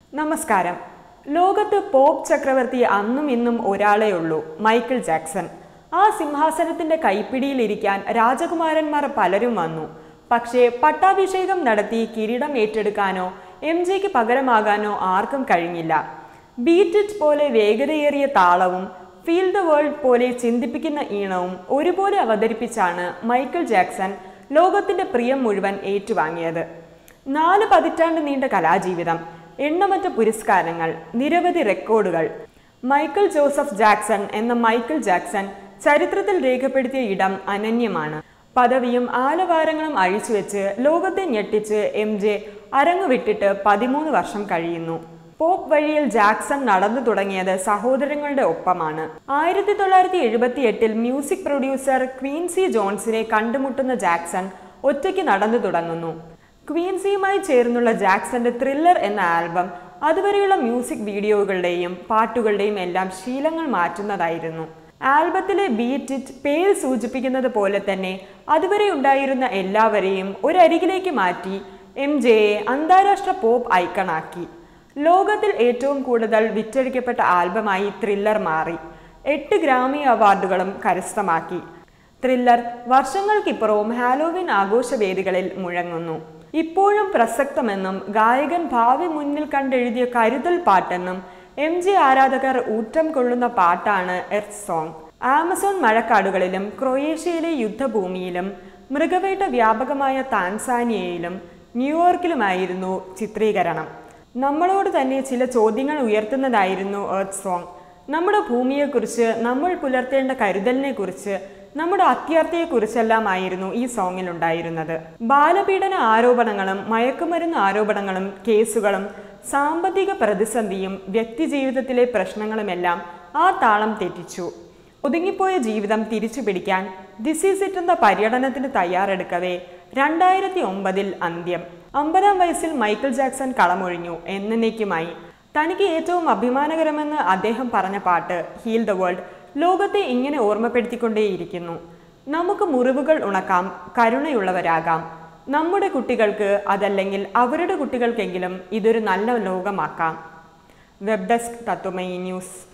നമസ്കാരം ലോകത്ത് പോപ്പ് ചക്രവർത്തി അന്നും ഇന്നും ഒരാളേ ഉള്ളൂ മൈക്കിൾ ജാക്സൺ ആ സിംഹാസനത്തിന്റെ കൈപ്പിടിയിലിരിക്കാൻ രാജകുമാരന്മാർ പലരും വന്നു പക്ഷേ പട്ടാഭിഷേകം നടത്തി കിരീടം ഏറ്റെടുക്കാനോ എം ജിക്ക് പകരമാകാനോ ആർക്കും കഴിഞ്ഞില്ല ബീറ്റ് ഇറ്റ് പോലെ വേഗതയേറിയ താളവും ഫീൽ ദ വേൾഡ് പോലെ ചിന്തിപ്പിക്കുന്ന ഈണവും ഒരുപോലെ അവതരിപ്പിച്ചാണ് മൈക്കിൾ ജാക്സൺ ലോകത്തിന്റെ പ്രിയം മുഴുവൻ ഏറ്റുവാങ്ങിയത് നാല് പതിറ്റാണ്ട് നീണ്ട കലാജീവിതം എണ്ണമറ്റ പുരസ്കാരങ്ങൾ നിരവധി റെക്കോർഡുകൾ മൈക്കിൾ ജോസഫ് ജാക്സൺ എന്ന മൈക്കിൾ ജാക്സൺ ചരിത്രത്തിൽ രേഖപ്പെടുത്തിയ ഇടം അനന്യമാണ് പദവിയും ആലവാരങ്ങളും അഴിച്ചുവെച്ച് ലോകത്തെ ഞെട്ടിച്ച് എം ജെ അരങ്ങുവിട്ടിട്ട് പതിമൂന്ന് വർഷം കഴിയുന്നു പോപ്പ് വഴിയിൽ ജാക്സൺ നടന്നു തുടങ്ങിയത് സഹോദരങ്ങളുടെ ഒപ്പമാണ് ആയിരത്തി തൊള്ളായിരത്തി എഴുപത്തി എട്ടിൽ മ്യൂസിക് പ്രൊഡ്യൂസർ ക്വീൻസി ജോൺസിനെ കണ്ടുമുട്ടുന്ന ജാക്സൺ ഒറ്റയ്ക്ക് നടന്നു തുടങ്ങുന്നു ക്വീൻസിയുമായി ചേർന്നുള്ള ജാക്സന്റെ ത്രില്ലർ എന്ന ആൽബം അതുവരെയുള്ള മ്യൂസിക് വീഡിയോകളുടെയും പാട്ടുകളുടെയും എല്ലാം ശീലങ്ങൾ മാറ്റുന്നതായിരുന്നു ആൽബത്തിലെ ബീറ്റ് ഇറ്റ് പേര് സൂചിപ്പിക്കുന്നത് പോലെ തന്നെ അതുവരെ ഉണ്ടായിരുന്ന എല്ലാവരെയും ഒരരികിലേക്ക് മാറ്റി എം ജെയെ അന്താരാഷ്ട്ര പോപ്പ് ഐക്കണാക്കി ലോകത്തിൽ ഏറ്റവും കൂടുതൽ വിറ്റഴിക്കപ്പെട്ട ആൽബമായി ത്രില്ലർ മാറി എട്ട് ഗ്രാമി അവാർഡുകളും കരസ്ഥമാക്കി ത്രില്ലർ വർഷങ്ങൾക്കിപ്പുറവും ഹാലോവിൻ ആഘോഷവേദികളിൽ മുഴങ്ങുന്നു ഇപ്പോഴും പ്രസക്തമെന്നും ഗായകൻ ഭാവി മുന്നിൽ കണ്ടെഴുതിയ കരുതൽ പാട്ടെന്നും എം ജി ആരാധകർ ഊറ്റം കൊള്ളുന്ന പാട്ടാണ് എർത്ത് സോങ് ആമസോൺ മഴക്കാടുകളിലും ക്രൊയേഷ്യയിലെ യുദ്ധഭൂമിയിലും മൃഗവേട്ട വ്യാപകമായ താൻസാനിയയിലും ന്യൂയോർക്കിലുമായിരുന്നു ചിത്രീകരണം നമ്മളോട് തന്നെ ചില ചോദ്യങ്ങൾ ഉയർത്തുന്നതായിരുന്നു എർത്ത് സോങ് നമ്മുടെ ഭൂമിയെക്കുറിച്ച് നമ്മൾ പുലർത്തേണ്ട കരുതലിനെക്കുറിച്ച് നമ്മുടെ അത്യാർത്ഥിയെക്കുറിച്ചെല്ലാമായിരുന്നു ഈ സോങ്ങിൽ ഉണ്ടായിരുന്നത് ബാലപീഡന ആരോപണങ്ങളും മയക്കുമരുന്ന് ആരോപണങ്ങളും കേസുകളും സാമ്പത്തിക പ്രതിസന്ധിയും വ്യക്തിജീവിതത്തിലെ പ്രശ്നങ്ങളുമെല്ലാം ആ താളം തെറ്റിച്ചു ഒതുങ്ങിപ്പോയ ജീവിതം തിരിച്ചു പിടിക്കാൻ ദിസ് ഈസ് ഇറ്റ് എന്ന പര്യടനത്തിന് തയ്യാറെടുക്കവേ രണ്ടായിരത്തി ഒമ്പതിൽ അന്ത്യം അമ്പതാം വയസ്സിൽ മൈക്കിൾ ജാക്സൺ കളമൊഴിഞ്ഞു എന്നേക്കുമായി തനിക്ക് ഏറ്റവും അഭിമാനകരമെന്ന് അദ്ദേഹം പറഞ്ഞ പാട്ട് ഹീൽ ദ വേൾഡ് ലോകത്തെ ഇങ്ങനെ ഓർമ്മപ്പെടുത്തിക്കൊണ്ടേയിരിക്കുന്നു നമുക്ക് മുറിവുകൾ ഉണക്കാം കരുണയുള്ളവരാകാം നമ്മുടെ കുട്ടികൾക്ക് അതല്ലെങ്കിൽ അവരുടെ കുട്ടികൾക്കെങ്കിലും ഇതൊരു നല്ല ലോകമാക്കാം വെബ് ഡെസ്ക് തത്വമയി ന്യൂസ്